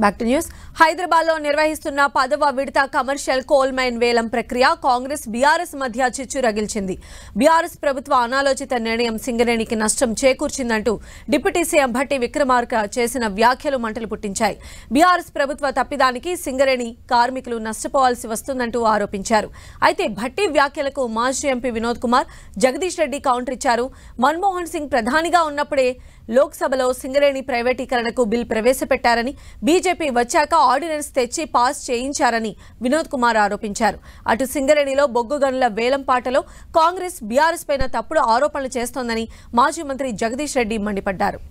back to news Hyderabad లో నిర్వహిస్తున్న పదవ విడత కమర్షియల్ కోల్ మైన్ వేలం ప్రక్రియ కాంగ్రెస్ బీఆర్ఎస్ మధ్య చిచ్చు రగిల్చింది బీఆర్ఎస్ ప్రభుత్వ అనాలోచిత నిర్ణయం సింగరేణికి నష్టం చేకూర్చిందంటూ డిప్యూటీ సీఎం భట్టి విక్రమార్క చేసిన వ్యాఖ్యలు మంటలు పుట్టించాయి బీఆర్ఎస్ ప్రభుత్వ తప్పిదానికి సింగరేణి కార్మికులు నష్టపోవాల్సి వస్తుందంటూ ఆరోపించారు అయితే భట్టి వ్యాఖ్యలకు మాజీ ఎంపీ వినోద్ కుమార్ జగదీష్ రెడ్డి కౌంటర్ ఇచ్చారు మన్మోహన్ సింగ్ ప్రధానిగా ఉన్నప్పుడే లోక్సభలో సింగరేణి ప్రైవేటీకరణకు బిల్ ప్రవేశపెట్టారని బీజేపీ వచ్చాక ఆర్డినెన్స్ తెచ్చి పాస్ చేయించారని వినోద్ కుమార్ ఆరోపించారు అటు సింగరేణిలో బొగ్గు గనుల వేలం పాటలో కాంగ్రెస్ బీఆర్ఎస్ పైన తప్పుడు ఆరోపణలు చేస్తోందని మాజీ మంత్రి జగదీష్ రెడ్డి మండిపడ్డారు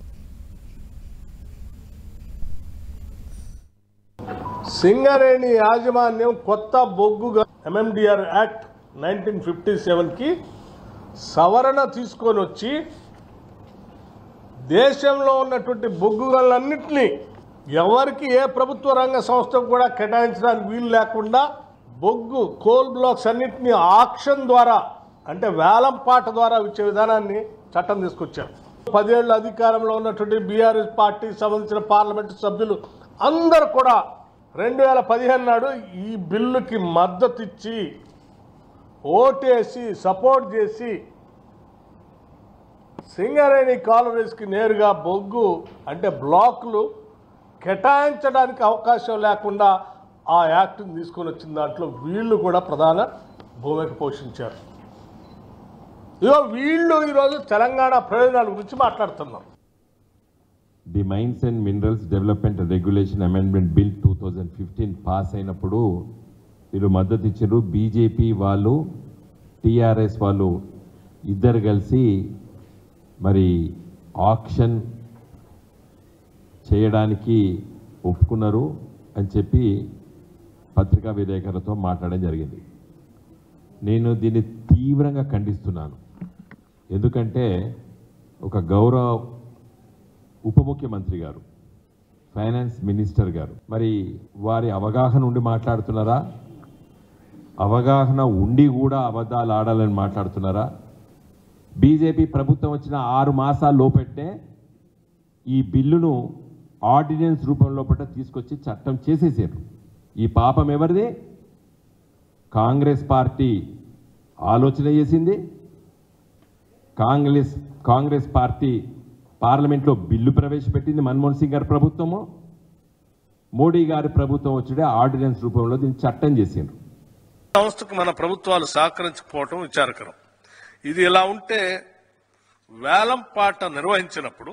సింగరేణి యాజమాన్యం కొత్త బొగ్గు ఎంఎండిఆర్ యాక్ట్ నైన్టీన్ ఫిఫ్టీ సెవెన్కి సవరణ తీసుకొని వచ్చి దేశంలో ఉన్నటువంటి బొగ్గు గనులన్నింటినీ ఎవరికి ఏ ప్రభుత్వ రంగ సంస్థకు కూడా కేటాయించడానికి వీలు లేకుండా బొగ్గు కోల్ బ్లాక్స్ అన్నింటినీ ఆక్షన్ ద్వారా అంటే వేలం పాట ద్వారా ఇచ్చే విధానాన్ని చట్టం తీసుకొచ్చారు పదేళ్ళు అధికారంలో ఉన్నటువంటి బీఆర్ఎస్ పార్టీకి సంబంధించిన పార్లమెంటు సభ్యులు అందరూ కూడా రెండు వేల పదిహేను నాడు ఈ బిల్లుకి మద్దతు ఇచ్చి ఓటేసి సపోర్ట్ చేసి సింగరేణి కాలనీస్కి నేరుగా బొగ్గు అంటే బ్లాక్లు కేటాయించడానికి అవకాశం లేకుండా ఆ యాక్ట్ని తీసుకొని వచ్చిన దాంట్లో వీళ్ళు కూడా ప్రధాన భూమిక పోషించారు ఇదిగో వీళ్ళు ఈరోజు తెలంగాణ ప్రయోజనాల గురించి మాట్లాడుతున్నారు the mines and minerals development regulation amendment bill two thousand fifteen pass అయినప్పుడు వీళ్ళు మద్దతు ఇచ్చారు బీజేపీ వాళ్ళు టీఆర్ఎస్ వాళ్ళు ఇద్దరు కలిసి మరి ఆక్షన్ చేయడానికి ఒప్పుకున్నారు అని చెప్పి పత్రికా విలేకరులతో మాట్లాడడం జరిగింది నేను దీన్ని తీవ్రంగా ఖండిస్తున్నాను ఎందుకంటే ఒక గౌరవ ఉప ముఖ్యమంత్రి గారు ఫైనాన్స్ మినిస్టర్ గారు మరి వారి అవగాహన ఉండి మాట్లాడుతున్నారా అవగాహన ఉండి కూడా అబద్ధాలు ఆడాలని మాట్లాడుతున్నారా బీజేపీ ప్రభుత్వం వచ్చిన ఆరు మాసాల లోపెట్టే ఈ బిల్లును ఆర్డినెన్స్ రూపంలో పట్ల తీసుకొచ్చి చట్టం చేసేసారు ఈ పాపం ఎవరిది కాంగ్రెస్ పార్టీ ఆలోచన చేసింది కాంగ్రెస్ కాంగ్రెస్ పార్టీ పార్లమెంట్లో బిల్లు ప్రవేశపెట్టింది మన్మోహన్ సింగ్ గారి ప్రభుత్వము మోడీ గారి ప్రభుత్వం వచ్చే ఆర్డినెన్స్ రూపంలో దీన్ని చట్టం చేసిండ్రు సంస్థకు మన ప్రభుత్వాలు సహకరించకపోవటం విచారకరం ఇది ఇలా ఉంటే వేలం పాట నిర్వహించినప్పుడు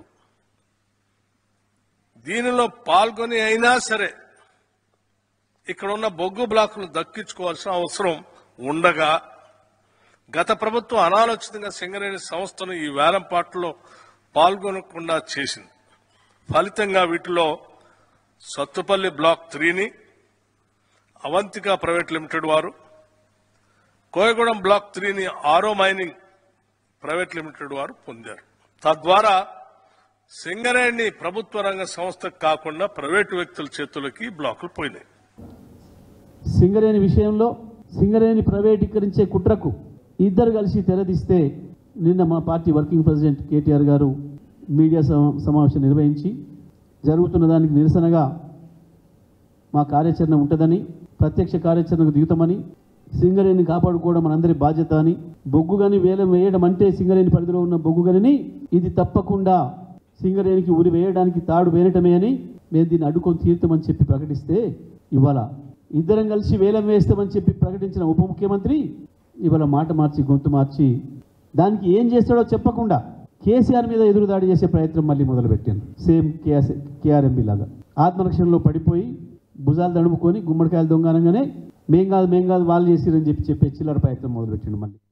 దీనిలో పాల్గొని అయినా సరే ఇక్కడ ఉన్న బొగ్గు బ్లాకులు దక్కించుకోవాల్సిన అవసరం ఉండగా గత ప్రభుత్వం అనాలోచితంగా సింగరేణి సంస్థను ఈ వేలం పాటలో పాల్గొనకుండా చేసింది ఫలితంగా వీటిలో సత్తుపల్లి బ్లాక్ త్రీని అవంతిక ప్రైవేట్ లిమిటెడ్ వారు కోయగూడెం బ్లాక్ త్రీని ఆరో మైనింగ్ ప్రైవేట్ లిమిటెడ్ వారు పొందారు తద్వారా సింగరేణి ప్రభుత్వ రంగ సంస్థ కాకుండా ప్రైవేటు వ్యక్తుల చేతులకి బ్లాకులు పోయినాయి సింగరేణి విషయంలో సింగరేణి ప్రైవేటీకరించే కుట్రకు ఇద్దరు కలిసి తెరదీస్తే నిన్న మా పార్టీ వర్కింగ్ ప్రెసిడెంట్ కేటీఆర్ గారు మీడియా సమా- సమావేశం నిర్వహించి జరుగుతున్న దానికి నిరసనగా మా కార్యాచరణ ఉంటుందని ప్రత్యక్ష కార్యాచరణకు దిగుతామని సింగరేణిని కాపాడుకోవడం మనందరి బాధ్యత అని బొగ్గు గని వేలం వేయడం అంటే సింగరేణి పరిధిలో ఉన్న బొగ్గు గనిని ఇది తప్పకుండా సింగరేణికి ఉరి వేయడానికి తాడు వేయటమే అని మేము దీన్ని అడ్డుకొని తీరుతామని చెప్పి ప్రకటిస్తే ఇవాళ ఇద్దరం కలిసి వేలం వేస్తామని చెప్పి ప్రకటించిన ఉప ముఖ్యమంత్రి ఇవాళ మాట మార్చి గొంతు మార్చి దానికి ఏం చేస్తాడో చెప్పకుండా కేసీఆర్ మీద ఎదురుదాడి చేసే ప్రయత్నం మళ్ళీ మొదలుపెట్టాను సేమ్ కేఎస్ కేఆర్ఎంబి లాగా ఆత్మరక్షణలో పడిపోయి భుజాలు తడుముకొని గుమ్మడికాయలు దొంగనగానే మేం కాదు మేం కాదు వాళ్ళు చేసిరని చెప్పి చెప్పే చిల్లర ప్రయత్నం మొదలుపెట్టిండు మళ్ళీ